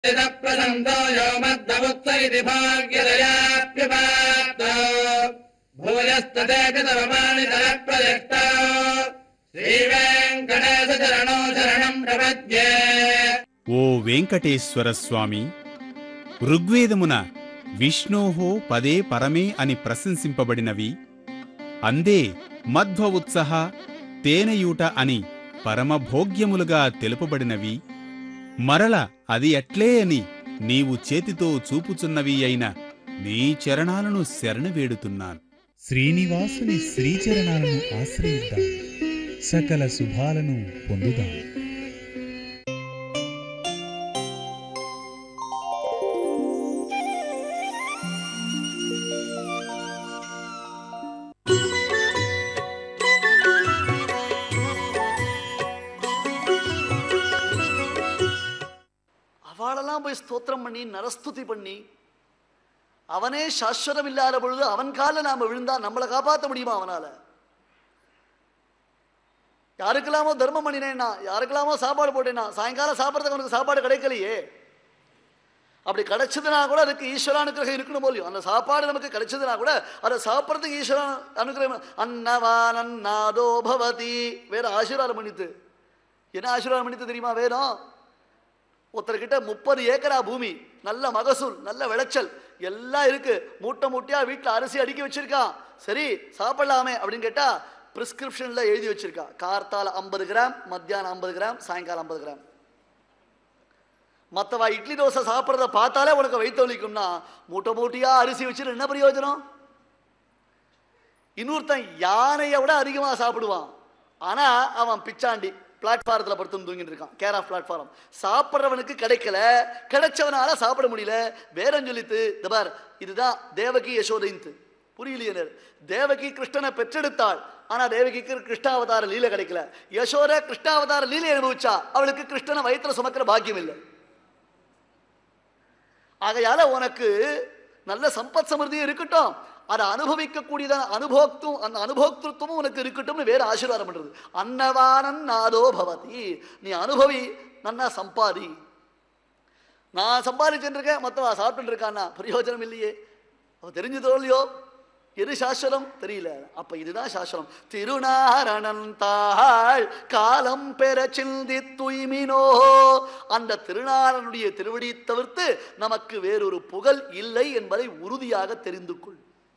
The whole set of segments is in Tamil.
प्रसन्तो यो मद्दमुत्स इति भाग्यदयाप्यपात् भूयस्ततेऽपि तव मानितरः प्रदिष्टो श्रीवेङ्कटेशचरणो शरणम् प्रपद्ये ఓ వెంకటేశ్వర స్వామి ఋగ్వేదమున విష్ణోహో పదే పరమే అని ప్రశంసింపబడినవి అందే మధ్వ ఉత్సహ తేనయూట అని పరమభోగ్యములుగా తెలుపబడినవి మరల అది ఎట్లే అని నీవు చేతితో చూపుచున్నవి అయిన నీ చరణాలను శరణవేడుతున్నాను శ్రీనివాసుని శ్రీచరణాలను ఆశ్రయిద్దాం సకల శుభాలను పొందుదాం அவளெல்லாம் போய் ஸ்தோத்திரம் பண்ணி நரஸ்துதி பண்ணி அவனே சாஸ்வதம் இல்லாத பொழுது அவன் காலில் நாம விழுந்தா நம்மளை காப்பாற்ற முடியுமா அவனால யாருக்கெல்லாமோ தர்மம் பண்ணினேன்னா யாருக்கெல்லாமோ சாப்பாடு போட்டேன்னா சாயங்காலம் சாப்பிட்றதுக்கு அவனுக்கு சாப்பாடு கிடைக்கலையே அப்படி கிடைச்சதுனா கூட அதுக்கு ஈஸ்வர அனுக்கிரகம் இருக்கணும் போலியும் அந்த சாப்பாடு நமக்கு கிடைச்சதுனா கூட அதை சாப்பிட்றதுக்கு ஈஸ்வர அனுக்கிரகம் அன்னவான் அன்னாதோ பவதி வேற ஆசீர்வாதம் பண்ணித்து என்ன ஆசீர்வாதம் பண்ணித்து தெரியுமா வேணும் ஒருத்தர்கிட்ட முப்பது ஏக்கரா பூமி நல்ல மகசூல் நல்ல விளைச்சல் எல்லாம் இருக்கு மூட்டை மூட்டையா வீட்டில் அரிசி அடுக்கி வச்சிருக்கான் சரி சாப்பிடலாமே அப்படின்னு கேட்டா பிரிஸ்கிரிப்ஷன்ல எழுதி வச்சிருக்கா கார்த்தால ஐம்பது கிராம் மத்தியானம் ஐம்பது கிராம் சாயங்காலம் ஐம்பது கிராம் மற்றவா இட்லி தோசை சாப்பிட்றத பார்த்தாலே உனக்கு வயிற்று வலிக்கும்னா மூட்டை மூட்டையா அரிசி வச்சுட்டு என்ன பிரயோஜனம் இன்னொருத்தன் யானையை விட அதிகமாக சாப்பிடுவான் ஆனா அவன் பிச்சாண்டி பிளாட்ஃபாரத்தில் படுத்து தூங்கிட்டு இருக்கான் கேர் ஆஃப் பிளாட்ஃபாரம் சாப்பிட்றவனுக்கு கிடைக்கல கிடைச்சவனால சாப்பிட முடியல வேறன்னு சொல்லித்து இந்த பார் இதுதான் தேவகி யசோதைந்து புரியலையே தேவகி கிருஷ்ணனை பெற்றெடுத்தாள் ஆனா தேவகிக்கு கிருஷ்ணாவதார லீலை கிடைக்கல யசோத கிருஷ்ணாவதார லீலை அனுபவிச்சா அவளுக்கு கிருஷ்ணனை வயிற்றுல சுமக்கிற பாக்கியம் இல்லை ஆகையால உனக்கு நல்ல சம்பத் சமிருதியும் இருக்கட்டும் அதை அனுபவிக்கக்கூடியதான அனுபோக்தும் அந்த அனுபோக்திருத்துவமும் உனக்கு இருக்கட்டும்னு வேற ஆசீர்வாதம் பண்றது அன்னவானன் நாதோ பவதி நீ அனுபவி நன்னா சம்பாதி நான் சம்பாதிச்சுட்டு இருக்கேன் மற்றவா சாப்பிட்டு இருக்கான்னா பிரயோஜனம் இல்லையே அவ தெரிஞ்சதோ இல்லையோ எது சாஸ்வரம் தெரியல அப்ப இதுதான் சாஸ்வரம் திருநாரணன் தாள் காலம் பெற சிந்தி தூய்மினோ அந்த திருநாரணனுடைய திருவடி தவிர்த்து நமக்கு வேறொரு புகழ் இல்லை என்பதை உறுதியாக தெரிந்து கொள்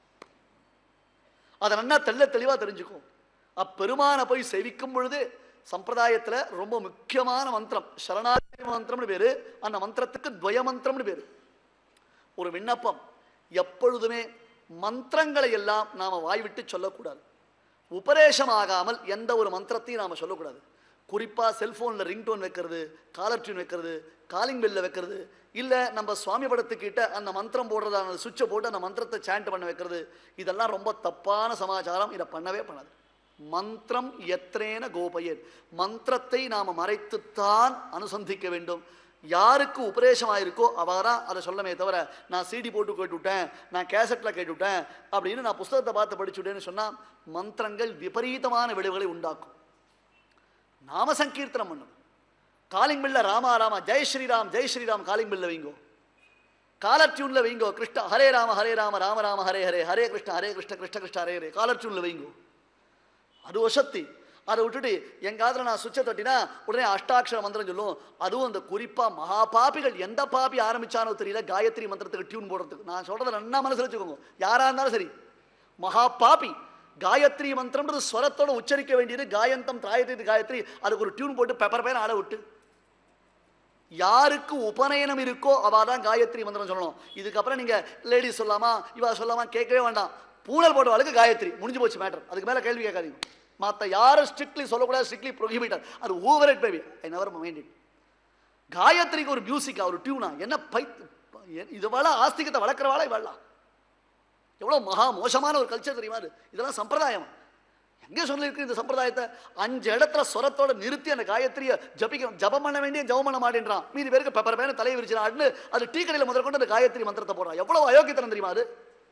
அதை நன்னா தெள்ள தெளிவா தெரிஞ்சுக்கோ அப்பெருமானை போய் சேவிக்கும் பொழுது சம்பிரதாயத்துல ரொம்ப முக்கியமான மந்திரம் சரணாகதி மந்திரம்னு பேரு அந்த மந்திரத்துக்கு துவய மந்திரம்னு பேரு ஒரு விண்ணப்பம் எப்பொழுதுமே மந்திரங்களை எல்லாம் நாம வாய்விட்டு சொல்லக்கூடாது உபதேசமாகாமல் எந்த ஒரு மந்திரத்தையும் நாம சொல்லக்கூடாது குறிப்பா செல்போன்ல ரிங்டோன் வைக்கிறது காலர் டியூன் வைக்கிறது காலிங் பெல்ல வைக்கிறது இல்ல நம்ம சுவாமி படத்துக்கிட்ட அந்த மந்திரம் போடுறது அந்த சுவிட்சை போட்டு அந்த மந்திரத்தை சாண்ட் பண்ண வைக்கிறது இதெல்லாம் ரொம்ப தப்பான சமாச்சாரம் இதை பண்ணவே பண்ணாது மந்திரம் எத்தனேன கோபயர் மந்திரத்தை நாம மறைத்துத்தான் அனுசந்திக்க வேண்டும் யாருக்கு உபதேசமாயிருக்கோ அவதான் அதை சொல்லமே தவிர நான் சிடி போட்டு கேட்டுவிட்டேன் நான் கேசட்டில் கேட்டுவிட்டேன் அப்படின்னு நான் புஸ்தகத்தை பார்த்து படிச்சுட்டேன்னு சொன்னால் மந்திரங்கள் விபரீதமான விளைவுகளை உண்டாக்கும் நாம சங்கீர்த்தனம் பண்ணும் காலிங் பில்ல ராமா ராமா ஜெய் ஸ்ரீராம் ஜெய் ஸ்ரீராம் காலிங் பில்ல வைங்கோ காலர் டியூன்ல வைங்கோ கிருஷ்ண ஹரே ராம ஹரே ராம ராம ராம ஹரே ஹரே ஹரே கிருஷ்ண ஹரே கிருஷ்ண கிருஷ்ண கிருஷ்ண ஹரே ஹரே காலர் டியூன்ல வைங்கோ அது வசத்தி அதை விட்டுட்டு என் காதுல நான் சுவிட்சை தட்டினா உடனே அஷ்டாட்சர மந்திரம் சொல்லும் அதுவும் அந்த குறிப்பா மகா பாபிகள் எந்த பாபி ஆரம்பிச்சானோ தெரியல காயத்ரி மந்திரத்துக்கு டியூன் போடுறதுக்கு நான் சொல்றதை நன்னா மனசுல வச்சுக்கோங்க யாரா இருந்தாலும் சரி மகா பாபி காயத்ரி மந்திரம்ன்றது ஸ்வரத்தோட உச்சரிக்க வேண்டியது காயந்தம் திராயத்ரி காயத்ரி அதுக்கு ஒரு டியூன் போட்டு பெப்பர் பேர் ஆட விட்டு யாருக்கு உபநயனம் இருக்கோ அவ தான் காயத்ரி மந்திரம் சொல்லணும் இதுக்கப்புறம் நீங்க லேடிஸ் சொல்லாமா இவா சொல்லாமா கேட்கவே வேண்டாம் பூனல் போட்டவாளுக்கு காயத்ரி முடிஞ்சு போச்சு மேட்டர் அதுக்கு மேல கேள்வி கேட்காதீங்க மற்ற யாரும் ஸ்ட்ரிக்ட்லி சொல்லக்கூடாது ஸ்ட்ரிக்ட்லி ப்ரொஹிபிட்டட் அது over it baby I never mind it காயத்ரிக்கு ஒரு மியூசிக்கா ஒரு டியூனா என்ன பை இது வாழ ஆஸ்திகத்தை வளர்க்குறவாளா இவாளா எவ்வளோ மகா மோசமான ஒரு கல்ச்சர் தெரியுமா இது இதெல்லாம் சம்பிரதாயம் எங்கே சொல்லியிருக்கு இந்த சம்பிரதாயத்தை அஞ்சு இடத்துல சொரத்தோட நிறுத்தி அந்த காயத்ரியை ஜபிக்க ஜபம் பண்ண வேண்டிய ஜபம் பண்ண மாட்டேன்றான் மீதி பேருக்கு பெப்பர் பேன தலையை விரிச்சிடான்னு அது டீ கடையில் முதல் கொண்டு அந்த காயத்ரி மந்திரத்தை போடுறான் எவ்வளவு அயோக்கியத்தனம் தெரியுமா அது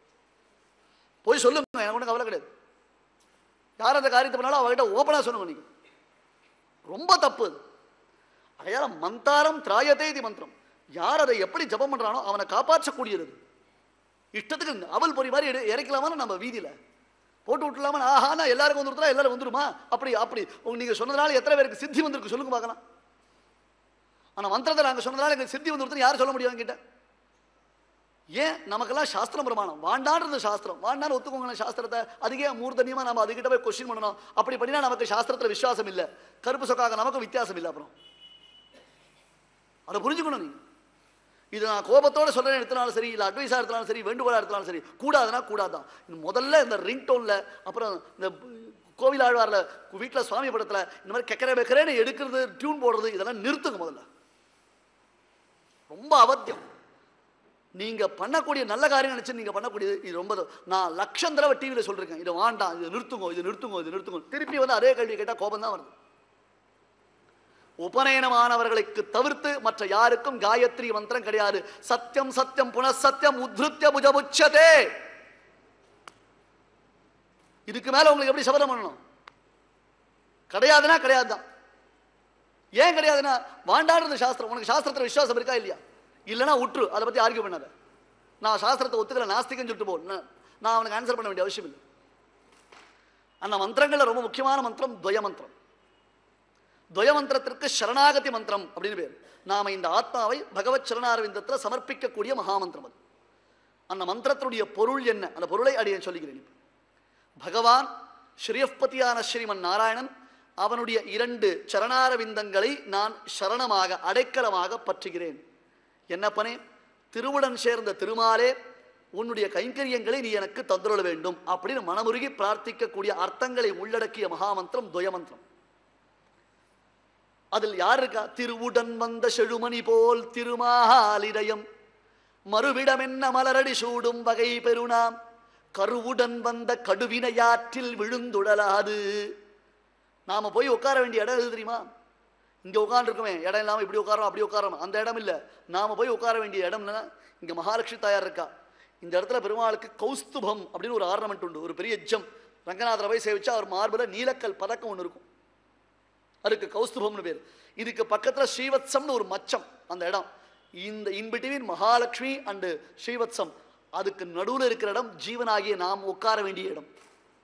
போய் சொல்லுங்க எனக்கு ஒன்றும் கவலை கிடையாது யார் அந்த காரியத்தை பண்ணாலும் அவகிட்ட ஓப்பனாக சொல்லுங்க நீங்க ரொம்ப தப்பு அது அதையால மந்தாரம் திராயத்தே இது மந்திரம் யார் அதை எப்படி ஜபம் பண்றானோ அவனை காப்பாற்றக்கூடியது அது. இஷ்டத்துக்கு அவல் பொறி மாதிரி எடு- இறக்கலாமா நம்ம வீதியில போட்டு விட்டுலாமா ஆஹானா எல்லாருக்கும் வந்துருத்தா எல்லாரும் வந்துருமா அப்படி அப்படி உங்க நீங்க சொன்னதுனால எத்தனை பேருக்கு சித்தி வந்திருக்கு சொல்லுங்க பார்க்கலாம் ஆனா மந்திரத்தை நாங்க சொன்னதுனால எனக்கு சித்தி வந்துருத்துன்னு யார் சொல்ல முடியும் கிட்ட ஏன் நமக்கெல்லாம் சாஸ்திரம் பிரமாணம் வாண்டான்றது சாஸ்திரம் வாண்டான்னு ஒத்துக்கோங்களேன் சாஸ்திரத்தை அதுக்கே மூர்தனியமா நம்ம அதுகிட்ட போய் கொஸ்டின் பண்ணணும் அப்படி பண்ணினா நமக்கு சாஸ்திரத்துல விசுவாசம் இல்லை கருப்பு சொக்காக நமக்கு வித்தியாசம் இல்லை அப்புறம் அதை புரிஞ்சுக்கணும் நீங்க இது நான் கோபத்தோட சொல்றேன் எடுத்தனாலும் சரி இல்லை அட்வைஸாக எடுத்தாலும் சரி வேண்டுகோளாக எடுத்தாலும் சரி கூடாதுன்னா கூடாதான் இது முதல்ல இந்த ரிங் டோனில் அப்புறம் இந்த கோவில் ஆழ்வாரில் வீட்டில் சுவாமி படத்தில் இந்த மாதிரி கெக்கரை வெக்கரேன்னு எடுக்கிறது டியூன் போடுறது இதெல்லாம் நிறுத்துங்க முதல்ல ரொம்ப அவத்தியம் நீங்க பண்ணக்கூடிய நல்ல காரியம் நினைச்சு நீங்க பண்ணக்கூடியது இது ரொம்ப நான் லட்சம் தடவை டிவியில் சொல்லிருக்கேன் இது வேண்டாம் இது நிறுத்துங்க இது நிறுத்துங்க இது நிறுத்துங்க திருப்பி வந்து அதே கேள்வி கேட்டால் கோபம் தான் வருது உபநயனமானவர்களுக்கு தவிர்த்து மற்ற யாருக்கும் காயத்ரி மந்திரம் கிடையாது சத்தியம் சத்தியம் புனசத்தியம் உத்ருத்திய புஜபுச்சதே இதுக்கு மேல உங்களுக்கு எப்படி சபதம் பண்ணணும் கிடையாதுன்னா கிடையாதுதான் ஏன் கிடையாதுன்னா வாண்டாடுறது சாஸ்திரம் உனக்கு சாஸ்திரத்துல விசுவாசம் இருக்கா இல்லையா இல்லைன்னா உற்று அதை பத்தி ஆர்கியூ பண்ணாத நான் சாஸ்திரத்தை ஒத்துக்கல நாஸ்திகம் சொல்லிட்டு போ நான் நான் அவனுக்கு ஆன்சர் பண்ண வேண்டிய அவசியம் இல்லை அந்த மந்திரங்கள்ல ரொம்ப முக்கியமான மந்திரம் துவய மந்திரம் துவய மந்திரத்திற்கு சரணாகதி மந்திரம் அப்படின்னு பேர் நாம இந்த ஆத்மாவை பகவத் சரணாரவிந்தத்துல சமர்ப்பிக்கக்கூடிய மகாமந்திரம் அது அந்த மந்திரத்தினுடைய பொருள் என்ன அந்த பொருளை அடியேன் சொல்லுகிறேன் இப்ப. பகவான் ஸ்ரீயப்பதியான ஸ்ரீமன் நாராயணன் அவனுடைய இரண்டு சரணாரவிந்தங்களை நான் சரணமாக அடைக்கலமாக பற்றுகிறேன் என்னப்பனே திருவுடன் சேர்ந்த திருமாலே உன்னுடைய கைங்கரியங்களை நீ எனக்கு தந்துள்ள வேண்டும் அப்படின்னு மனமுருகி பிரார்த்திக்கக்கூடிய அர்த்தங்களை உள்ளடக்கிய மகாமந்திரம் துயமந்திரம் அதில் யார் இருக்கா திருவுடன் வந்த செழுமணி போல் திருமாலிடயம் மறுவிடமென்ன மலரடி சூடும் வகை பெருணாம் கருவுடன் வந்த கடுவினையாற்றில் விழுந்துடலாது நாம போய் உட்கார வேண்டிய இடம் எது தெரியுமா இங்க உட்காந்துருக்குமே இடம் இல்லாம இப்படி உட்காரோம் அப்படி உட்காரோம் அந்த இடம் இல்ல நாம போய் உட்கார வேண்டிய இடம்னா இங்க மகாலட்சுமி தாயார் இருக்கா இந்த இடத்துல பெருமாளுக்கு கௌஸ்துபம் அப்படின்னு ஒரு ஆர்னமெண்ட் உண்டு ஒரு பெரிய ஜம் ரங்கநாதரை போய் சேவிச்சா அவர் மார்பில் நீலக்கல் பதக்கம் ஒன்று இருக்கும் அதுக்கு கௌஸ்துபம்னு பேர் இதுக்கு பக்கத்துல ஸ்ரீவத்சம்னு ஒரு மச்சம் அந்த இடம் இந்த இன்பிட்வீன் மகாலட்சுமி அண்டு ஸ்ரீவத்சம் அதுக்கு நடுவுல இருக்கிற இடம் ஜீவனாகிய நாம் உட்கார வேண்டிய இடம்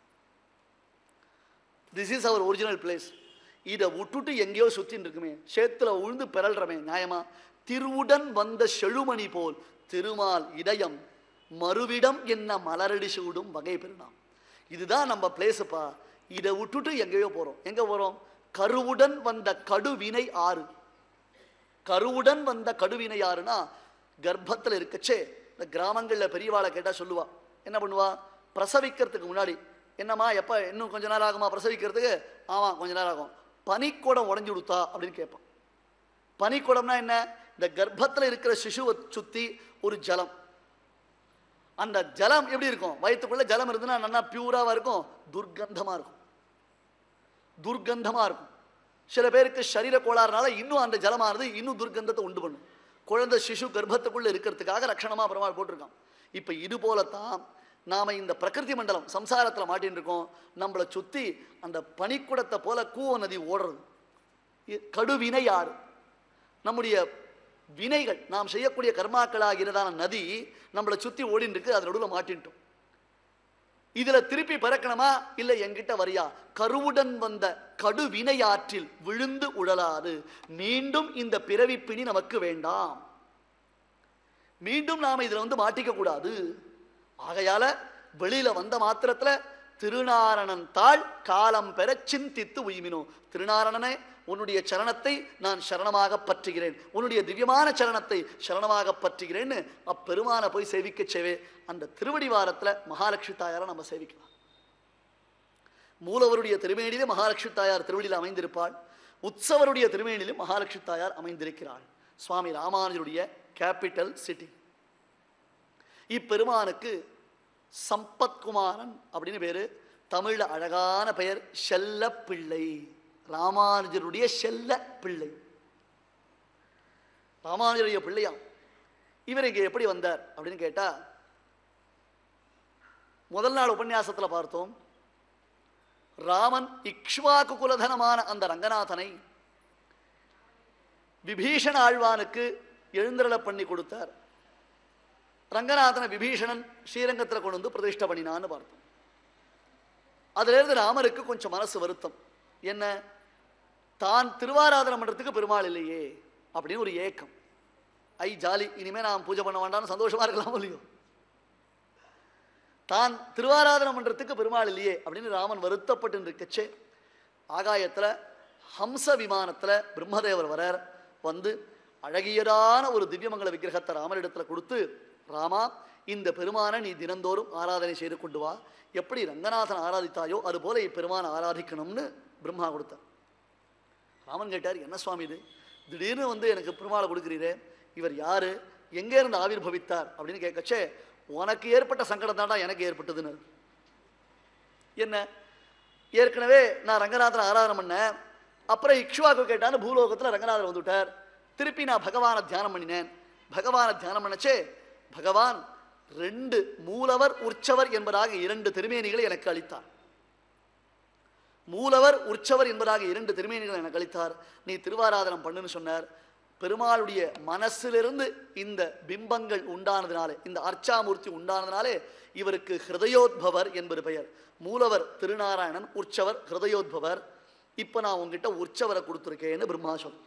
this is our original place இதை விட்டுட்டு எங்கேயோ சுத்தின்னு இருக்குமே சேத்துல உழுந்து பிறல்றமே நியாயமா திருவுடன் வந்த செழுமணி போல் திருமால் இதயம் மறுவிடம் என்ன மலரடி சூடும் வகை பெருநாம் இதுதான் நம்ம பிளேஸுப்பா இதை விட்டுட்டு எங்கேயோ போறோம் எங்க போறோம் கருவுடன் வந்த கடுவினை ஆறு கருவுடன் வந்த கடுவினை ஆறுனா கர்ப்பத்தில் இருக்கச்சே இந்த கிராமங்களில் பெரியவாளை கேட்டால் சொல்லுவா என்ன பண்ணுவா பிரசவிக்கிறதுக்கு முன்னாடி என்னம்மா எப்போ இன்னும் கொஞ்ச நேரம் ஆகுமா பிரசவிக்கிறதுக்கு ஆமாம் கொஞ்ச நேரம் ஆகும் பனிக்குடம் உடஞ்சி கொடுத்தா அப்படின்னு கேட்பான் பனிக்குடம்னா என்ன இந்த கர்ப்பத்தில் இருக்கிற சிசுவை சுற்றி ஒரு ஜலம் அந்த ஜலம் எப்படி இருக்கும் வயிற்றுக்குள்ள ஜலம் இருந்துன்னா நல்லா பியூராவா இருக்கும் துர்கந்தமா இருக்கும் துர்கந்தமா இருக்கும் சில பேருக்கு சரீர கோளாறுனால இன்னும் அந்த ஜலமானது இன்னும் துர்கந்தத்தை உண்டு பண்ணும் குழந்தை சிசு கர்ப்பத்துக்குள்ள இருக்கிறதுக்காக ரட்சணமா பெருமாள் போட்டிருக்கான் இப்ப இது போலத்தான் நாம இந்த பிரகிருதி மண்டலம் சம்சாரத்துல மாட்டின்னு இருக்கோம் நம்மளை சுத்தி அந்த பனிக்குடத்தை போல கூவ நதி ஓடுறது இ- கடுவினை யாரு நம்முடைய வினைகள் நாம் செய்யக்கூடிய கர்மாக்களாகிறதான நதி நம்மளை சுத்தி ஓடின்னு இருக்கு அது நடுவில் மாட்டின்ட்டோம் இதுல திருப்பி பிறக்கணுமா இல்ல என்கிட்ட வரியா கருவுடன் வந்த கடுவினையாற்றில் விழுந்து உழலாது மீண்டும் இந்த பிறவிப்பிணி நமக்கு வேண்டாம் மீண்டும் நாம இதுல வந்து மாட்டிக்க கூடாது ஆகையால வெளியில வந்த மாத்திரத்துல திருநாரணன் தாள் காலம் பெற சிந்தித்து உய்மினோ திருநாரணனே உன்னுடைய சரணத்தை நான் சரணமாக பற்றுகிறேன் உன்னுடைய திவ்யமான சரணத்தை சரணமாக பற்றுகிறேன்னு அப்பெருமானை போய் சேவிக்க செய்வே அந்த திருவடி வாரத்துல மகாலட்சுமி தாயாரை நம்ம சேவிக்கலாம் மூலவருடைய திருமேனிலே மகாலட்சுமி தாயார் திருவடியில் அமைந்திருப்பாள் உற்சவருடைய திருமேனிலும் மகாலட்சுமி தாயார் அமைந்திருக்கிறாள் சுவாமி ராமானுஜருடைய கேபிட்டல் சிட்டி இப்பெருமானுக்கு சம்பத்குமாரன் அப்படின்னு பேரு தமிழ்ல அழகான பெயர் செல்ல பிள்ளை ராமானுஜருடைய செல்ல பிள்ளை ராமானுஜருடைய பிள்ளையாம் இவர் இங்க எப்படி வந்தார் அப்படின்னு கேட்டா முதல் நாள் உபன்யாசத்துல பார்த்தோம் ராமன் இக்ஷ்வாக்கு குலதனமான அந்த ரங்கநாதனை விபீஷண ஆழ்வானுக்கு எழுந்தருள பண்ணி கொடுத்தார் ரங்கநாதனை விபீஷணன் ஸ்ரீரங்கத்தில் கொண்டு வந்து பிரதிஷ்டை பண்ணினான்னு பார்த்தோம் அதிலிருந்து ராமருக்கு கொஞ்சம் மனசு வருத்தம் என்ன தான் திருவாராதனம் பண்றதுக்கு பெருமாள் இல்லையே அப்படின்னு ஒரு ஏக்கம் ஐ ஜாலி இனிமே நான் பூஜை பண்ண வேண்டாம்னு சந்தோஷமா இருக்கலாம் இல்லையோ தான் திருவாராதனம் பண்றதுக்கு பெருமாள் இல்லையே அப்படின்னு ராமன் வருத்தப்பட்டு இருக்கச்சே ஆகாயத்துல ஹம்ச விமானத்துல பிரம்மதேவர் வரார் வந்து அழகியதான ஒரு திவ்யமங்கல விக்கிரகத்தை ராமரிடத்துல கொடுத்து ராமா இந்த பெருமானை நீ தினந்தோறும் ஆராதனை செய்து கொண்டு வா எப்படி ரங்கநாதன் ஆராதித்தாயோ அதுபோல இப்பெருமானை ஆராதிக்கணும்னு பிரம்மா கொடுத்தார் ராமன் கேட்டார் என்ன சுவாமி இது திடீர்னு வந்து எனக்கு பெருமாளை கொடுக்குறீரே இவர் யாரு எங்க இருந்து ஆவிர்பவித்தார் அப்படின்னு கேட்கச்சே உனக்கு ஏற்பட்ட சங்கடம் தாண்டா எனக்கு ஏற்பட்டதுன்னு என்ன ஏற்கனவே நான் ரங்கநாதனை ஆராதனை பண்ணேன் அப்புறம் இக்ஷுவாக்கு கேட்டான்னு பூலோகத்தில் ரங்கநாதர் வந்துவிட்டார் திருப்பி நான் பகவானை தியானம் பண்ணினேன் பகவானை தியானம் பண்ணச்சே பகவான் ரெண்டு மூலவர் உற்சவர் என்பதாக இரண்டு திருமேனிகளை எனக்கு அளித்தார் மூலவர் உற்சவர் என்பதாக இரண்டு திருமேனிகளை எனக்கு அளித்தார் நீ திருவாராதனம் பண்ணுன்னு சொன்னார் பெருமாளுடைய மனசிலிருந்து இந்த பிம்பங்கள் உண்டானதினாலே இந்த அர்ச்சாமூர்த்தி உண்டானதினாலே இவருக்கு ஹிருதயோத்பவர் என்பது பெயர் மூலவர் திருநாராயணன் உற்சவர் ஹிருதயோத்பவர் இப்போ நான் உங்ககிட்ட உற்சவரை கொடுத்துருக்கேன்னு பிரம்மா சொல்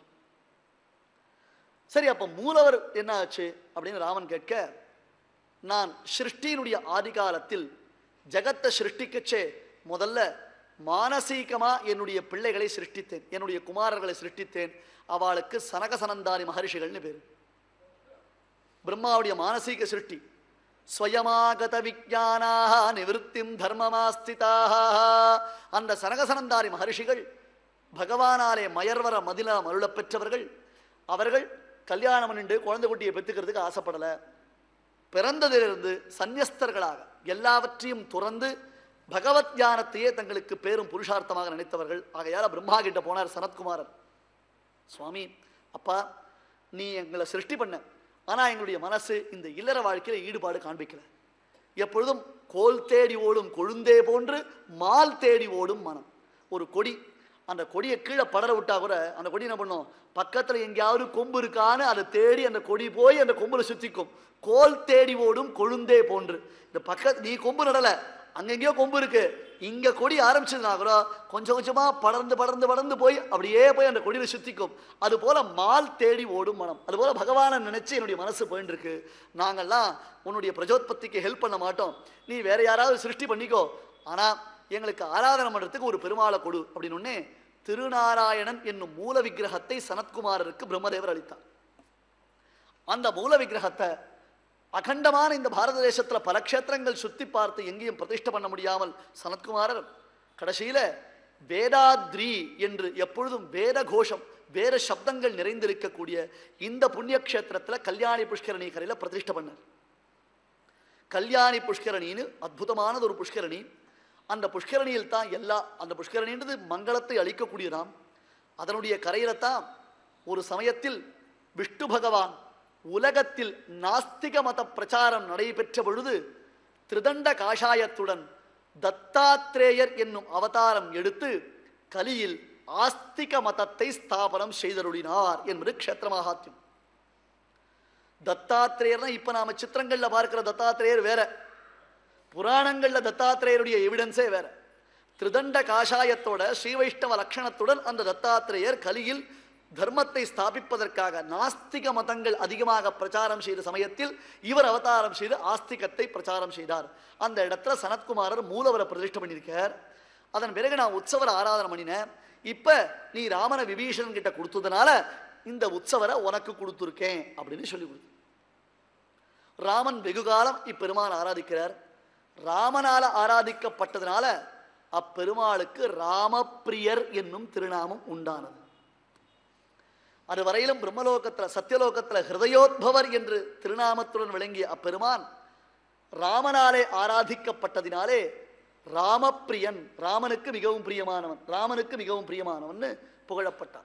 சரி அப்போ மூலவர் என்ன ஆச்சு அப்படின்னு ராமன் கேட்க நான் சிருஷ்டியினுடைய ஆதிகாலத்தில் ஜகத்தை சிருஷ்டிக்கச்சே முதல்ல மானசீகமா என்னுடைய பிள்ளைகளை சிருஷ்டித்தேன் என்னுடைய குமாரர்களை சிருஷ்டித்தேன் அவளுக்கு சனகசனந்தாரி மகர்ஷிகள்னு பேர் பிரம்மாவுடைய மானசீக சிருஷ்டி ஸ்வயமாகத விஜானாக நிவிருத்திம் தர்மமாஸ்திதாக அந்த சனகசனந்தாரி மகர்ஷிகள் பகவானாலே மயர்வர மதில மருளப் பெற்றவர்கள் அவர்கள் கல்யாணம் பண்ணிட்டு குழந்தை குட்டியை பெற்றுக்கிறதுக்கு ஆசைப்படலை பிறந்ததிலிருந்து சந்நியஸ்தர்களாக எல்லாவற்றையும் துறந்து பகவத் தியானத்தையே தங்களுக்கு பேரும் புருஷார்த்தமாக நினைத்தவர்கள் ஆகையால பிரம்மா கிட்ட போனார் சனத்குமாரன் சுவாமி அப்பா நீ எங்களை சிருஷ்டி பண்ண ஆனா எங்களுடைய மனசு இந்த இல்லற வாழ்க்கையில ஈடுபாடு காண்பிக்கல எப்பொழுதும் கோல் தேடி ஓடும் கொழுந்தே போன்று மால் தேடி ஓடும் மனம் ஒரு கொடி அந்த கொடியை கீழே படர விட்டா கூட அந்த கொடி என்ன பண்ணும் பக்கத்துல எங்கேயாவது கொம்பு இருக்கான்னு அதை தேடி அந்த கொடி போய் அந்த கொம்புல சுத்திக்கும் கோல் தேடி ஓடும் கொழுந்தே போன்று இந்த பக்கத்து நீ கொம்பு நடல அங்கெங்கேயோ கொம்பு இருக்கு இங்க கொடி ஆரம்பிச்சதுனா கூட கொஞ்சம் கொஞ்சமா படர்ந்து படர்ந்து படர்ந்து போய் அப்படியே போய் அந்த கொடியில சுத்திக்கும் அது போல மால் தேடி ஓடும் மனம் அது போல பகவானை நினைச்சு என்னுடைய மனசு போயிட்டு இருக்கு நாங்கெல்லாம் உன்னுடைய பிரஜோத்பத்திக்கு ஹெல்ப் பண்ண மாட்டோம் நீ வேற யாராவது சிருஷ்டி பண்ணிக்கோ ஆனா எங்களுக்கு ஆராதனை பண்றதுக்கு ஒரு பெருமாளை கொடு அப்படின்னு உடனே திருநாராயணன் என்னும் மூல விக்கிரகத்தை சனத்குமாரருக்கு பிரம்மதேவர் அளித்தார் அந்த மூல விக்கிரகத்தை அகண்டமான இந்த பாரத தேசத்துல பல க்ஷேத்திரங்கள் சுத்தி பார்த்து எங்கேயும் பிரதிஷ்டை பண்ண முடியாமல் சனத்குமாரர் கடைசியில வேதாத்ரி என்று எப்பொழுதும் வேத கோஷம் வேத சப்தங்கள் நிறைந்திருக்கக்கூடிய இந்த புண்ணிய க்ஷேத்திரத்துல கல்யாணி புஷ்கரணி கரையில பிரதிஷ்டை பண்ணார் கல்யாணி புஷ்கரணின்னு அற்புதமானது ஒரு புஷ்கரணி அந்த புஷ்கரணியில் தான் எல்லா அந்த புஷ்கரணின்றது மங்களத்தை அளிக்கக்கூடியதாம் அதனுடைய கரையில தான் ஒரு சமயத்தில் விஷ்ணு பகவான் உலகத்தில் நாஸ்திக மத பிரச்சாரம் நடைபெற்ற பொழுது திருதண்ட காஷாயத்துடன் தத்தாத்ரேயர் என்னும் அவதாரம் எடுத்து கலியில் ஆஸ்திக மதத்தை ஸ்தாபனம் செய்தருளினார் என்பது க்ஷேத்திர மகாத்மியம் தத்தாத்திரேயர்னா இப்ப நாம சித்திரங்கள்ல பார்க்கிற தத்தாத்திரேயர் வேற புராணங்கள்ல தத்தாத்திரேயருடைய எவிடன்ஸே வேற திருதண்ட காஷாயத்தோட ஸ்ரீ வைஷ்ணவ லட்சணத்துடன் அந்த தத்தாத்திரேயர் கலியில் தர்மத்தை ஸ்தாபிப்பதற்காக நாஸ்திக மதங்கள் அதிகமாக பிரச்சாரம் செய்த சமயத்தில் இவர் அவதாரம் செய்து ஆஸ்திகத்தை பிரச்சாரம் செய்தார் அந்த இடத்துல சனத்குமாரர் மூலவரை பிரதிஷ்டை பண்ணியிருக்கார் அதன் பிறகு நான் உற்சவரை ஆராதனை பண்ணினேன் இப்ப நீ ராமனை விபீஷணன் கிட்ட கொடுத்ததுனால இந்த உற்சவரை உனக்கு கொடுத்துருக்கேன் அப்படின்னு சொல்லி கொடுத்து ராமன் வெகுகாலம் இப்பெருமான் ஆராதிக்கிறார் ராமனால ஆராதிக்கப்பட்டதுனால அப்பெருமாளுக்கு ராமப்பிரியர் என்னும் திருநாமம் உண்டானது அது வரையிலும் பிரம்மலோகத்துல சத்தியலோகத்துல ஹிருதயோத்பவர் என்று திருநாமத்துடன் விளங்கிய அப்பெருமான் ராமனாலே ஆராதிக்கப்பட்டதினாலே ராமப்பிரியன் ராமனுக்கு மிகவும் பிரியமானவன் ராமனுக்கு மிகவும் பிரியமானவன் புகழப்பட்டான்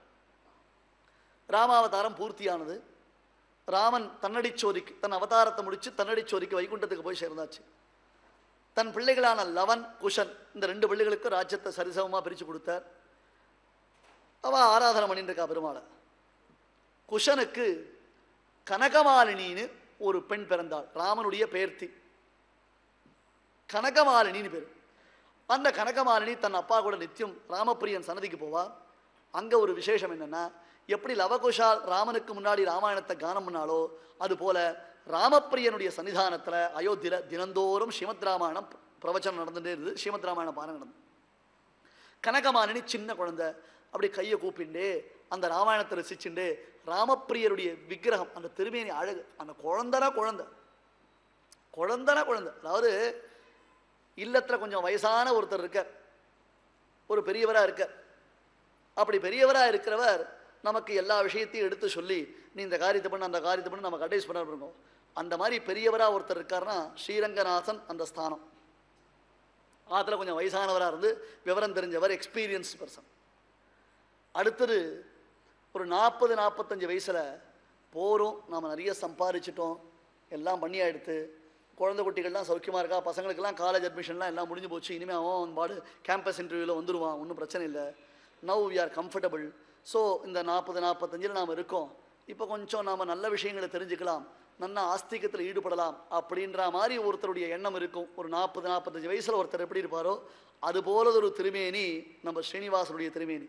ராமாவதாரம் பூர்த்தியானது ராமன் தன்னடிச்சோதிக்கு தன் அவதாரத்தை முடிச்சு தன்னடிச்சோதிக்கு வைகுண்டத்துக்கு போய் சேர்ந்தாச்சு தன் பிள்ளைகளான லவன் குஷன் இந்த ரெண்டு பிள்ளைகளுக்கும் ராஜ்யத்தை சரிசமமா பிரிச்சு கொடுத்தார் அவ ஆராதனை பண்ணிட்டு இருக்கா பெருமாளை குஷனுக்கு கனகமாலினின்னு ஒரு பெண் பிறந்தாள் ராமனுடைய பெயர்த்தி கனகமாலினின்னு பேர் அந்த கனகமாலினி தன் அப்பா கூட நித்தியம் ராமப்பிரியன் சன்னதிக்கு போவா அங்க ஒரு விசேஷம் என்னன்னா எப்படி லவகுஷால் ராமனுக்கு முன்னாடி ராமாயணத்தை கானம் பண்ணாலோ அது போல ராமப்பிரியனுடைய சன்னிதானத்துல அயோத்தியில தினந்தோறும் ஸ்ரீமத் ராமாயணம் பிரவச்சனம் நடந்துட்டே இருந்தது ஸ்ரீமத் ராமாயண பாரம் நடந்தது கனகமாலினி சின்ன குழந்தை அப்படி கையை கூப்பிண்டே அந்த ராமாயணத்தை ரசிச்சுண்டு ராமப்பிரியருடைய விக்கிரகம் அந்த திருமேனி அழகு அந்த குழந்தனா குழந்தை குழந்தனா குழந்தை அதாவது இல்லத்துல கொஞ்சம் வயசான ஒருத்தர் இருக்கார் ஒரு பெரியவரா இருக்கார் அப்படி பெரியவரா இருக்கிறவர் நமக்கு எல்லா விஷயத்தையும் எடுத்து சொல்லி நீ இந்த காரியத்தை பண்ண அந்த காரியத்தை பண்ண நமக்கு அட்வைஸ் பண்ண இருக்கோம் அந்த மாதிரி பெரியவரா ஒருத்தர் இருக்காருன்னா ஸ்ரீரங்கநாதன் அந்த ஸ்தானம் ஆத்துல கொஞ்சம் வயசானவரா இருந்து விவரம் தெரிஞ்சவர் எக்ஸ்பீரியன்ஸ் பர்சன் அடுத்தது ஒரு நாற்பது நாற்பத்தஞ்சு வயசுல போகிறோம் நாம் நிறைய சம்பாதிச்சிட்டோம் எல்லாம் பண்ணி எடுத்து குழந்தை குட்டிகள்லாம் சௌக்கியமாக இருக்கா பசங்களுக்கெல்லாம் காலேஜ் அட்மிஷன்லாம் எல்லாம் முடிஞ்சு போச்சு இனிமேல் அவன் அவன் பாடு கேம்பஸ் இன்டர்வியூவில் வந்துடுவான் ஒன்றும் பிரச்சனை இல்லை now we are comfortable so இந்த நாற்பது நாற்பத்தஞ்சில் நாம் இருக்கோம் இப்போ கொஞ்சம் நாம் நல்ல விஷயங்களை தெரிஞ்சுக்கலாம் நல்ல ஆஸ்திகத்தில் ஈடுபடலாம் அப்படின்ற மாதிரி ஒருத்தருடைய எண்ணம் இருக்கும் ஒரு நாற்பது நாற்பத்தஞ்சு வயசில் ஒருத்தர் எப்படி இருப்பாரோ அது போல ஒரு திருமேனி நம்ம ஸ்ரீனிவாசனுடைய திருமேனி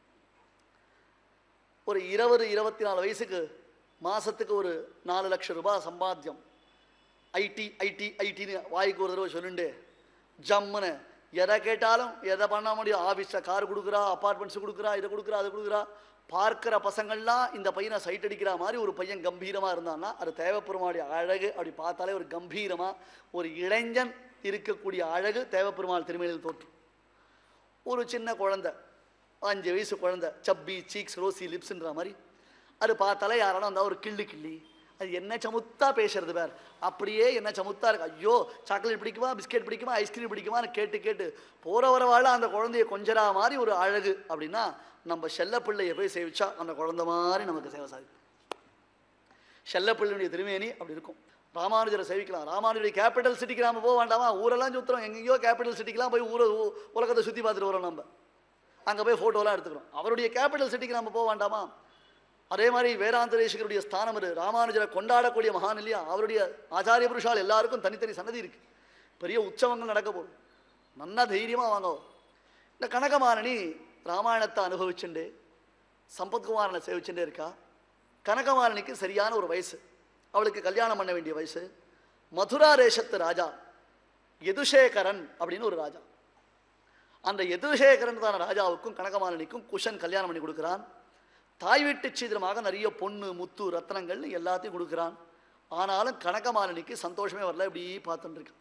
ஒரு இருபது இருபத்தி நாலு வயசுக்கு மாசத்துக்கு ஒரு நாலு லட்சம் ரூபாய் சம்பாத்தியம் ஐடி ஐடி ஐடின்னு வாய்க்கு ஒரு தடவை சொல்லுண்டு ஜம்முன்னு எதை கேட்டாலும் எதை பண்ண முடியும் ஆஃபீஸில் கார் கொடுக்குறா அப்பார்ட்மெண்ட்ஸ் கொடுக்குறா இதை கொடுக்குறா அதை கொடுக்குறா பார்க்கிற பசங்கள்லாம் இந்த பையனை சைட் அடிக்கிற மாதிரி ஒரு பையன் கம்பீரமாக இருந்தான்னா அது தேவைப்பெருமாளுடைய அழகு அப்படி பார்த்தாலே ஒரு கம்பீரமாக ஒரு இளைஞன் இருக்கக்கூடிய அழகு தேவைப்பெருமாள் திருமணியில் தோற்றும் ஒரு சின்ன குழந்தை அஞ்சு வயசு குழந்தை சப்பி சீக்ஸ் ரோசி லிப்ஸ்ன்ற மாதிரி அது பார்த்தாலே யாராலும் வந்தால் ஒரு கிள்ளு கிள்ளி அது என்ன சமுத்தா பேசுறது பேர் அப்படியே என்ன சமுத்தா இருக்கு ஐயோ சாக்லேட் பிடிக்குமா பிஸ்கெட் பிடிக்குமா ஐஸ்கிரீம் பிடிக்குமான்னு கேட்டு கேட்டு போற வர வாழ அந்த குழந்தைய கொஞ்சரா மாதிரி ஒரு அழகு அப்படின்னா நம்ம செல்ல பிள்ளைய போய் சேவிச்சா அந்த குழந்தை மாதிரி நமக்கு சேவை சாதிக்கும் செல்லப்பிள்ளையுடைய திருமேனி அப்படி இருக்கும் ராமானுஜரை சேவிக்கலாம் ராமானுஜருடைய கேபிட்டல் சிட்டிக்கு நாம போக வேண்டாமா ஊரெல்லாம் சுத்துறோம் எங்கெங்கேயோ கேபிட்டல் சிட்டிக்கெல்லாம் போய் ஊரை ஊ- உலகத்தை சுற்றி பார்த்துட்டு வரோம் நம்ம அங்கே போய் ஃபோட்டோலாம் எடுத்துக்கிறோம் அவருடைய கேபிட்டல் சிட்டிக்கு நம்ம போக வேண்டாமா அதே மாதிரி வேதாந்தரேஷகருடைய ஸ்தானம் இது ராமானுஜரை கொண்டாடக்கூடிய மகான் இல்லையா அவருடைய ஆச்சாரிய புருஷால் எல்லாருக்கும் தனித்தனி சன்னதி இருக்கு பெரிய உற்சவங்கள் நடக்க போகுது நல்லா தைரியமா வாங்க இந்த கனகமாரணி ராமாயணத்தை அனுபவிச்சுண்டு சம்பத்குமாரனை சேவிச்சுட்டே இருக்கா கனகமாரணிக்கு சரியான ஒரு வயசு அவளுக்கு கல்யாணம் பண்ண வேண்டிய வயசு மதுரா தேசத்து ராஜா யதுஷேகரன் அப்படின்னு ஒரு ராஜா அந்த யதுஷேகரன் தான ராஜாவுக்கும் கனகமாரணிக்கும் குஷன் கல்யாணம் பண்ணி கொடுக்குறான் தாய் வீட்டு சீதனமாக நிறைய பொண்ணு முத்து ரத்னங்கள்னு எல்லாத்தையும் கொடுக்குறான் ஆனாலும் கனகமாரணிக்கு சந்தோஷமே வரல இப்படி பார்த்துட்டு இருக்கு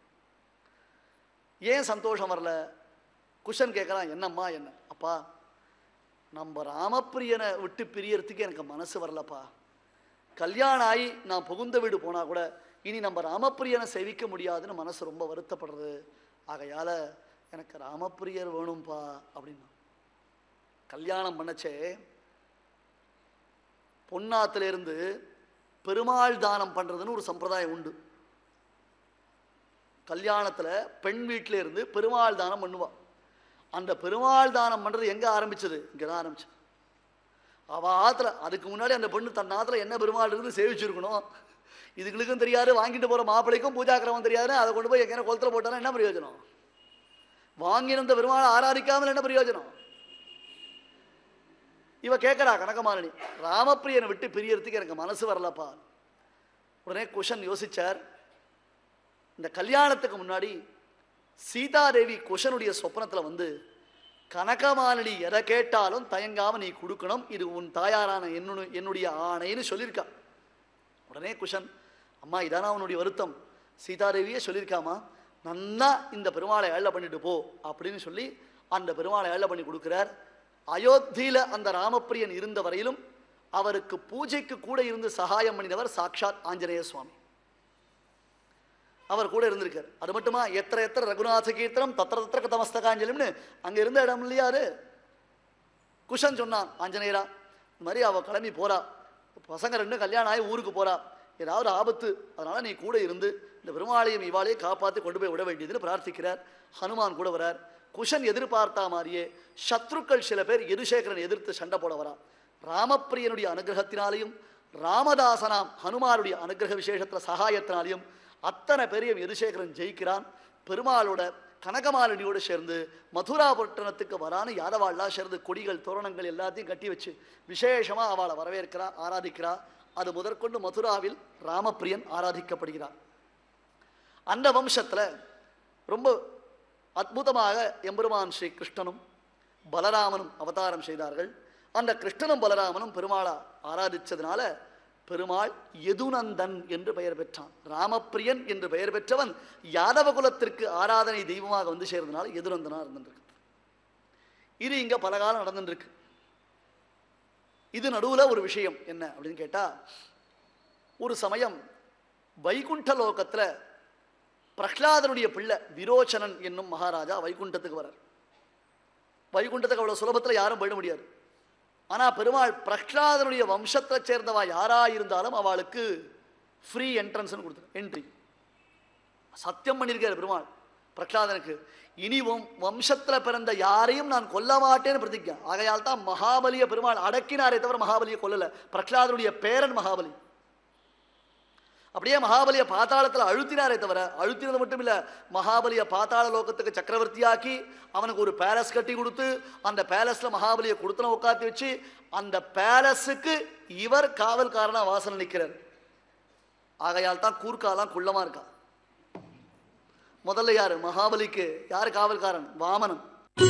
ஏன் சந்தோஷம் வரல குஷன் கேட்குறான் என்னம்மா என்ன அப்பா நம்ம ராமப்பிரியனை விட்டு பிரியறதுக்கு எனக்கு மனசு வரலப்பா கல்யாணம் ஆகி நான் புகுந்த வீடு போனா கூட இனி நம்ம ராமப்பிரியனை சேவிக்க முடியாதுன்னு மனசு ரொம்ப வருத்தப்படுறது ஆகையால எனக்கு ராமப்பிரியர் வேணும்பா அப்படின்னா கல்யாணம் பண்ணச்சே பொன்னாத்துல இருந்து பெருமாள் தானம் பண்றதுன்னு ஒரு சம்பிரதாயம் உண்டு கல்யாணத்துல பெண் வீட்டில இருந்து பெருமாள் தானம் பண்ணுவா அந்த பெருமாள் தானம் பண்றது எங்க ஆரம்பிச்சது இங்க தான் ஆரம்பிச்சது அவ ஆத்துல அதுக்கு முன்னாடி அந்த பெண்ணு தன் ஆத்துல என்ன பெருமாள் இருந்து சேவிச்சிருக்கணும் இதுகளுக்கும் தெரியாது வாங்கிட்டு போற மாப்பிள்ளைக்கும் பூஜாக்கிரமம் தெரியாது அதை கொண்டு போய் எங்கே குளத்துல போட்டாலும் என்ன பிரயோஜனம் வாங்கியிருந்த பெருமாளை ஆராதிக்காமல் என்ன பிரயோஜனம் இவ கேட்கறா கனகமாலினி ராமப்பிரியனை விட்டு பிரியறதுக்கு எனக்கு மனசு வரலப்பா உடனே குஷன் யோசிச்சார் இந்த கல்யாணத்துக்கு முன்னாடி சீதாதேவி குஷனுடைய சொப்பனத்துல வந்து கனகமாலினி எதை கேட்டாலும் தயங்காம நீ கொடுக்கணும் இது உன் தாயாரான என்னுடைய என்னுடைய ஆணைன்னு சொல்லியிருக்கா உடனே குஷன் அம்மா இதானா உன்னுடைய வருத்தம் சீதாதேவியே சொல்லியிருக்காமா நன்னா இந்த பெருமாளை ஏழை பண்ணிட்டு போ அப்படின்னு சொல்லி அந்த பெருமாளை ஏழை பண்ணி கொடுக்கிறார் அயோத்தியில அந்த ராமப்பிரியன் இருந்த வரையிலும் அவருக்கு பூஜைக்கு கூட இருந்து சகாயம் பண்ணினவர் சாக்ஷாத் ஆஞ்சநேய சுவாமி அவர் கூட இருந்திருக்கார் அது மட்டுமா எத்திர எத்திர ரகுநாத கீர்த்தனம் தத்திர தத்திர கதமஸ்தகாஞ்சலிம்னு அங்க இருந்த இடம் இல்லையாரு குஷன் சொன்னான் ஆஞ்சநேயரா இந்த மாதிரி அவ கிளம்பி போறா பசங்க ரெண்டும் கல்யாணம் ஆகி ஊருக்கு போறா ஏதாவது ஆபத்து அதனால நீ கூட இருந்து இந்த பெருமாளையும் இவாளையும் காப்பாத்தி கொண்டு போய் விட வேண்டியதுன்னு பிரார்த்திக்கிறார் ஹனுமான் கூட வரார் குஷன் எதிர்பார்த்தா மாதிரியே சத்ருக்கள் சில பேர் எதுசேகரன் எதிர்த்து சண்டை போட வரா ராமப்பிரியனுடைய அனுகிரகத்தினாலையும் ராமதாசனாம் ஹனுமாருடைய அனுகிரக விசேஷத்துல சகாயத்தினாலையும் அத்தனை பெரிய எதுசேகரன் ஜெயிக்கிறான் பெருமாளோட கனகமாலினியோடு சேர்ந்து மதுரா பட்டணத்துக்கு வரான்னு யாதவாள்லாம் சேர்ந்து கொடிகள் தோரணங்கள் எல்லாத்தையும் கட்டி வச்சு விசேஷமா அவளை வரவேற்கிறா ஆராதிக்கிறா அது முதற்கொண்டு மதுராவில் ராமப்பிரியன் ஆராதிக்கப்படுகிறார் அந்த வம்சத்துல ரொம்ப அற்புதமாக எம்பெருமான் ஸ்ரீ கிருஷ்ணனும் பலராமனும் அவதாரம் செய்தார்கள் அந்த கிருஷ்ணனும் பலராமனும் பெருமாளா ஆராதிச்சதுனால பெருமாள் யதுநந்தன் என்று பெயர் பெற்றான் ராமப்பிரியன் என்று பெயர் பெற்றவன் யாதவ குலத்திற்கு ஆராதனை தெய்வமாக வந்து சேர்ந்தனால யதுநந்தனா இருந்துருக்கு இது இங்க பல காலம் நடந்துருக்கு இது நடுவுல ஒரு விஷயம் என்ன அப்படின்னு கேட்டா ஒரு சமயம் வைகுண்ட லோகத்துல பிரஹ்லாதனுடைய பிள்ளை விரோச்சனன் என்னும் மகாராஜா வைகுண்டத்துக்கு வரார் வைகுண்டத்துக்கு அவ்வளவு சுலபத்துல யாரும் போயிட முடியாது ஆனா பெருமாள் பிரஹ்லாதனுடைய வம்சத்தை சேர்ந்தவா யாரா இருந்தாலும் அவளுக்கு ஃப்ரீ என்ட்ரன்ஸ் கொடுத்தார் என்ட்ரி சத்தியம் பண்ணியிருக்காரு பெருமாள் பிரஹ்லாதனுக்கு இனி உன் வம்சத்துல பிறந்த யாரையும் நான் கொல்ல மாட்டேன்னு பிரதிஜா ஆகையால் தான் மகாபலிய பெருமாள் அடக்கினாரே தவிர மகாபலியை கொல்லல பிரஹ்லாதனுடைய பேரன் மகாபலி அப்படியே மகாபலிய பாதாளத்துல அழுத்தினாரே தவிர அழுத்தினது மட்டும் இல்ல மகாபலிய பாதாள லோகத்துக்கு சக்கரவர்த்தியாக்கி அவனுக்கு ஒரு பேலஸ் கட்டி கொடுத்து அந்த பேலஸ்ல மகாபலிய கொடுத்தன உட்காத்தி வச்சு அந்த பேலஸுக்கு இவர் காவல்காரனா வாசல் நிற்கிறார் ஆகையால் தான் கூர்க்காலாம் குள்ளமா இருக்கா முதல்ல யாரு மகாபலிக்கு யாரு காவல்காரன் வாமனன்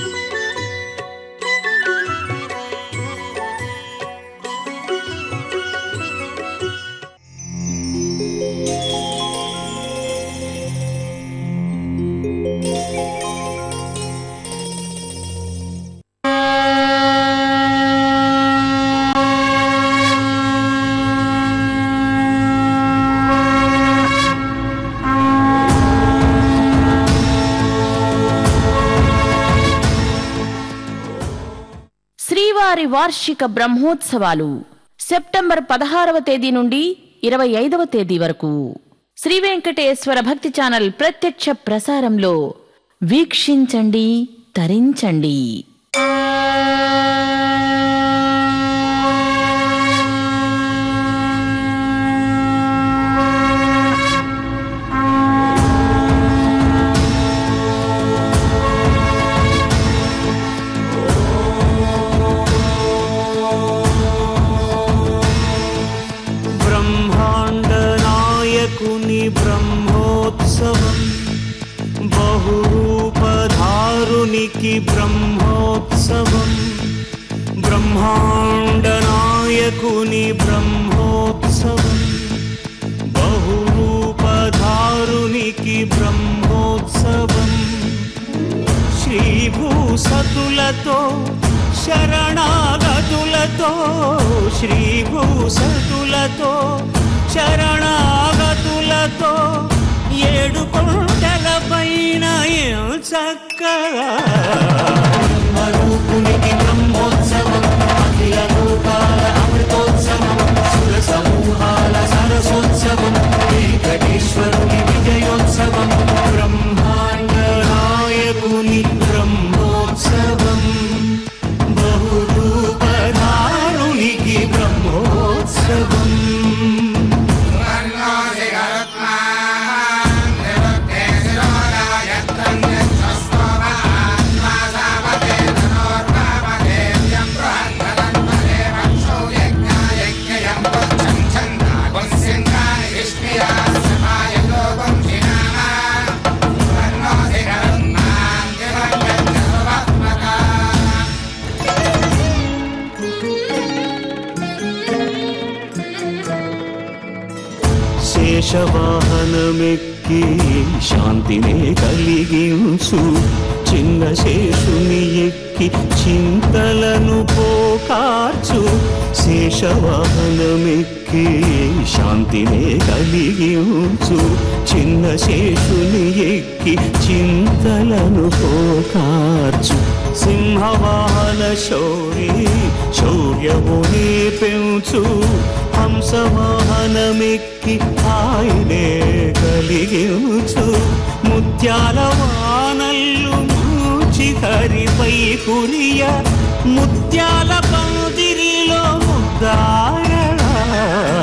శ్రీవారి వార్షిక బ్రహ్మోత్సవాలు సెప్టెంబర్ పదహారవ తేదీ నుండి ఇరవై ఐదవ తేదీ వరకు శ్రీ వెంకటేశ్వర భక్తి ఛానల్ ప్రత్యక్ష ప్రసారంలో వీక్షించండి తరించండి బ్రహ్మాండనాయకుని బ్రహ్మోత్సవం బహురూపధారునికి బ్రహ్మోత్సవం బ్రహ్మాండనాయకుని బ్రహ్మోత్సవం బహురూపధారునికి బ్రహ్మోత్సవం శ్రీభూసతులతో శరణాగతులతో శ్రీభూసతులతో శరణాగతులతో ఏడు కొండల పైన చక్కగా బ్రహ్మరూపునికి బ్రహ్మోత్సవం అఖిల లోకాల అమృతోత్సవం సుర సమూహాల సరసోత్సవం వెంకటేశ్వరుని విజయోత్సవం బ్రహ్మాండ నాయకుని బ్రహ్మోత్సవం బహురూపధారునికి బ్రహ్మోత్సవం శేషవాహనమెక్కి శాంతినే కలిగించు చిన్న శేషుని ఎక్కి చింతలను పోకార్చు శేషవాహనమెక్కి శాంతినే కలిగించు చిన్న శేషుని ఎక్కి చింతలను పోకార్చు సింహవాహన శౌరి శౌర్యముని పెంచు హంసవాహనమెక్కి ఆయనే కలిగించు ముత్యాల వానల్లు మూచి హరిపై కురియ ముత్యాల పందిరిలో ముద్దాయ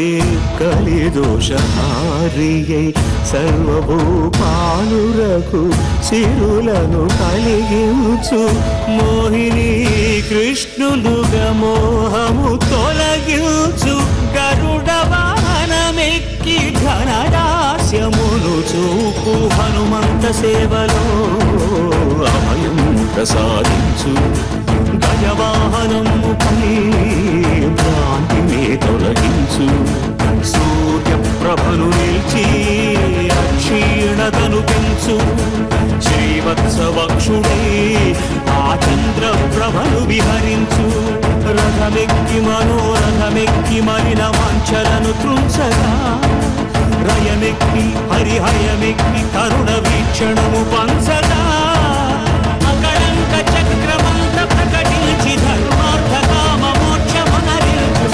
కలిదోషహారియై సర్వభూపాలురకు సిరులను కలిగించు మోహిని కృష్ణులుగా మోహము తొలగించు గరుడ వాహనమెక్కి ఘనరాస్యమును చూపు హనుమంత సేవలో అభయం ప్రసాదించు గజవాహనముపై భ్రాంతినే తొలగించు సూర్యప్రభను నిలిచి అక్షీణతను పెంచు శ్రీవత్సవక్షుడై ఆ చంద్రప్రభను విహరించు రథమెక్కి మనోరథమెక్కి మలిన వాంఛలను త్రుంచగా రయమెక్కి హరిహయమెక్కి కరుణ వీక్షణము పంచగా అకళంక చక్రమంత ప్రకటించి ధర్మార్థ కామ మోక్షమనరించు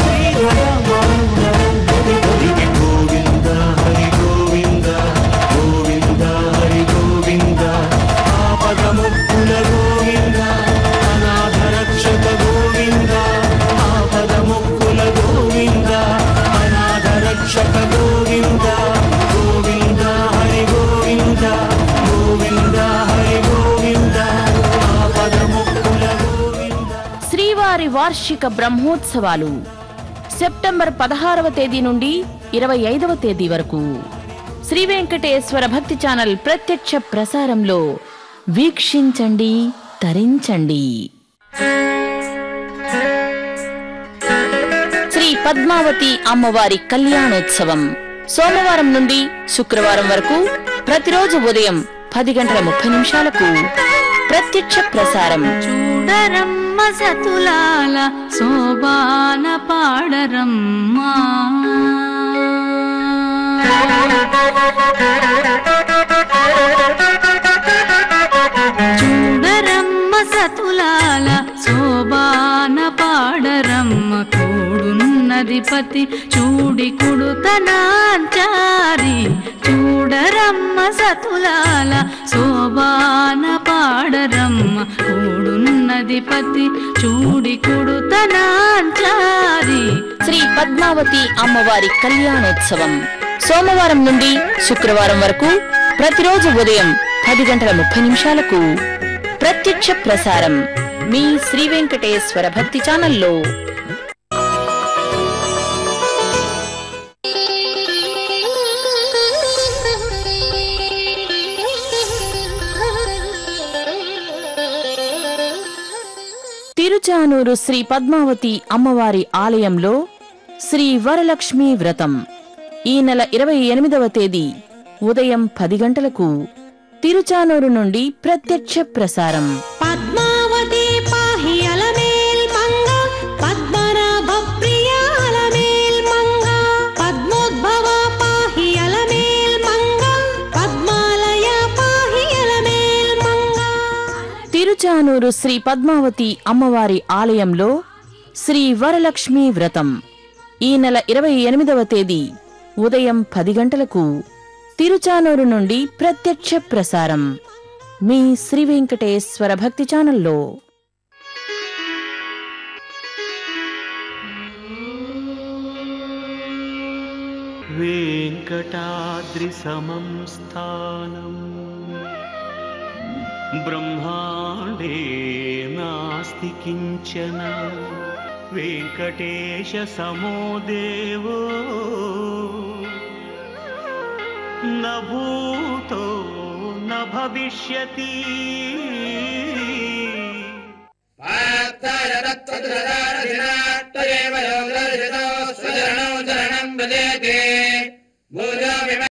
శ్రీరామరికి గోవింద హరి గోవింద గోవింద హరి గోవింద ఆపదముక్కుల గోవింద అనాథ రక్షక గోవింద ఆపదముక్కుల గోవింద అనాథ రక్షక గోవింద గోవింద హరి గోవింద గోవింద హరి గోవింద ఆపదముక్కుల గోవింద శ్రీవారి వార్షిక బ్రహ్మోత్సవాలు సెప్టెంబర్ పదహారవ తేదీ నుండి ఇరవై ఐదవ తేదీ వరకు శ్రీ వెంకటేశ్వర భక్తి ఛానల్ ప్రత్యక్ష ప్రసారంలో వీక్షించండి తరించండి శ్రీ పద్మావతి అమ్మవారి కళ్యాణోత్సవం సోమవారం నుండి శుక్రవారం వరకు ప్రతిరోజు ఉదయం పది గంటల ముప్పై నిమిషాలకు ప్రత్యక్ష ప్రసారం చూడరమ్మ సతులాల శోభాన పాడరమ్మా చూడరమ్మ సతులాల శోభాన పాడరమ్మ కూడున్నది పతి చూడి కుడుతనాంచారి చూడరమ్మ సతులాల శోభాన పాడరమ్మ కూడున్నది పతి చూడి కుడుతనాంచారి శ్రీ పద్మావతి అమ్మవారి కళ్యాణోత్సవం సోమవారం నుండి శుక్రవారం వరకు ప్రతిరోజు ఉదయం పది గంటల ముప్పై నిమిషాలకు ప్రత్యక్ష ప్రసారం మీ శ్రీ వెంకటేశ్వర భక్తి ఛానల్లో తిరుచానూరు శ్రీ పద్మావతి అమ్మవారి ఆలయంలో శ్రీ వరలక్ష్మి వ్రతం ఈ నెల ఇరవై ఎనిమిదవ తేదీ ఉదయం పది గంటలకు తిరుచానూరు నుండి ప్రత్యక్ష ప్రసారం పద్మావతి పాహి అలమేల్ మంగ పద్మనాభ ప్రియ అలమేల్ మంగ పద్మోద్భవ పాహి అలమేల్ మంగ పద్మాలయ పాహి అలమేల్ మంగ తిరుచానూరు శ్రీ పద్మావతి అమ్మవారి ఆలయంలో శ్రీ వరలక్ష్మి వ్రతం ఈ నెల ఇరవై ఎనిమిదవ తేదీ ఉదయం పది గంటలకు తిరుచానూరు నుండి ప్రత్యక్ష ప్రసారం మీ శ్రీ వెంకటేశ్వర భక్తి ఛానల్లో वेङ्कटाद्रिसमं स्थानम् ब्रह्माण्डे नास्ति किञ्चन वेङ्कटेशसमो देवो न भूतो न भविष्यति पार्थाय तत्त्वदुरदारधिनाट्टयेव योगदर्शितो स्वचरणौ चरणम् व्रजेते भूयो विम